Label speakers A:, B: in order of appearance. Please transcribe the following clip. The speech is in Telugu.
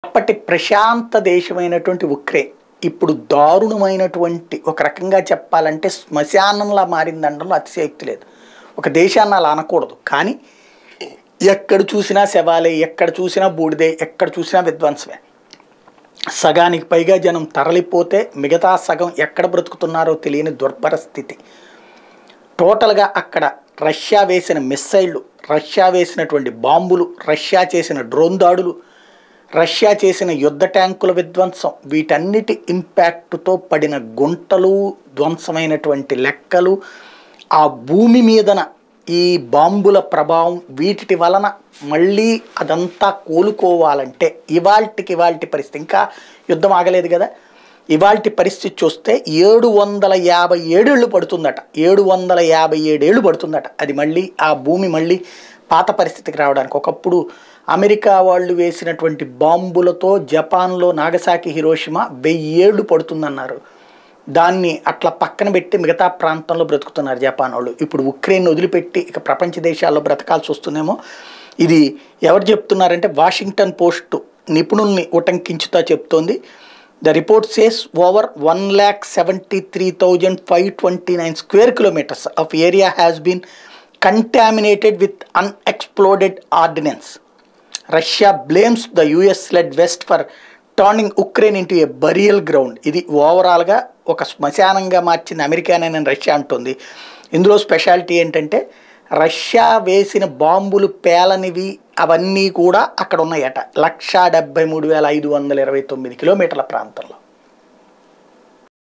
A: అప్పటి ప్రశాంత దేశమైనటువంటి ఉక్రెయిన్ ఇప్పుడు దారుణమైనటువంటి ఒక రకంగా చెప్పాలంటే శ్మశానంలా మారిందనడంలో అతిశయోక్తి లేదు ఒక దేశాన్ని అలా అనకూడదు కానీ ఎక్కడ చూసినా శవాలే ఎక్కడ చూసినా బూడిదే ఎక్కడ చూసినా విధ్వంసమే సగానికి పైగా జనం తరలిపోతే మిగతా సగం ఎక్కడ బ్రతుకుతున్నారో తెలియని దుర్భర స్థితి టోటల్గా అక్కడ రష్యా వేసిన మిస్సైళ్ళు రష్యా వేసినటువంటి బాంబులు రష్యా చేసిన డ్రోన్ దాడులు రష్యా చేసిన యుద్ధ ట్యాంకుల విధ్వంసం వీటన్నిటి ఇంపాక్ట్తో పడిన గుంటలు ధ్వంసమైనటువంటి లెక్కలు ఆ భూమి మీదన ఈ బాంబుల ప్రభావం వీటి వలన మళ్ళీ అదంతా కోలుకోవాలంటే ఇవాల్టికి ఇవాల్టి పరిస్థితి ఇంకా యుద్ధం ఆగలేదు కదా ఇవాల్టి పరిస్థితి చూస్తే ఏడు వందల యాభై ఏడేళ్ళు పడుతుందట ఏడు వందల యాభై ఏడేళ్ళు పడుతుందట అది మళ్ళీ ఆ భూమి మళ్ళీ పాత పరిస్థితికి రావడానికి ఒకప్పుడు అమెరికా వాళ్ళు వేసినటువంటి బాంబులతో జపాన్లో నాగసాకి హిరోషిమా వెయ్యేళ్ళు పడుతుందన్నారు దాన్ని అట్లా పక్కన పెట్టి మిగతా ప్రాంతంలో బ్రతుకుతున్నారు జపాన్ వాళ్ళు ఇప్పుడు ఉక్రెయిన్ వదిలిపెట్టి ఇక ప్రపంచ దేశాల్లో బ్రతకాల్సి వస్తుందేమో ఇది ఎవరు చెప్తున్నారంటే వాషింగ్టన్ పోస్ట్ నిపుణుల్ని ఉటంకించుతా చెప్తోంది the report says over one lakh seventy three thousand five twenty nine square kilometres of area has been contaminated with unexploded ordnance Russia blames the US led West for turning Ukraine into a burial ground ఇది ఓవరాల్గా ఒక శ్మశానంగా మార్చింది అమెరికానని రష్యా అంటుంది ఇందులో స్పెషాలిటీ ఏంటంటే రష్యా వేసిన బాంబులు పేలనివి అవన్నీ కూడా అక్కడ ఉన్నాయట లక్షా డెబ్బై మూడు వేల ఐదు వందల ఇరవై తొమ్మిది కిలోమీటర్ల ప్రాంతంలో